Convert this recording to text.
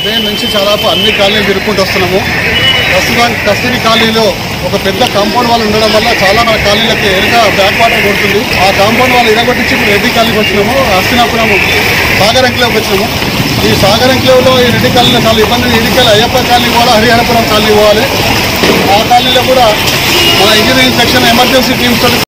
ఉదయం నుంచి దాదాపు అన్ని కాలనీలు తిరుక్కుంటూ వస్తున్నాము ప్రస్తుతానికి కస్తూరి కాలనీలో ఒక పెద్ద కాంపౌండ్ వాళ్ళు ఉండడం వల్ల చాలా మన కాలనీలకి ఎరుక బ్యాక్ వాటర్ కొడుతుంది ఆ కాంపౌండ్ వాళ్ళు ఇరగొట్టించి ఇప్పుడు రెడ్డి కాలనీకి వచ్చినాము హస్తినాపురము సాగర్ ఎంక్లేవ్కి వచ్చినాము ఈ సాగర్ ఎంక్లేవ్లో ఈ రెడ్డి కాలనీలో చాలా ఇబ్బంది ఇడికెళ్ళి అయ్యప్ప కాలనీ పోవాలి హరిహరపురం కాలనీ పోవాలి ఆ కాలనీలో కూడా మన ఇంజనీరింగ్ సెక్షన్ ఎమర్జెన్సీ టీమ్స్ తోటి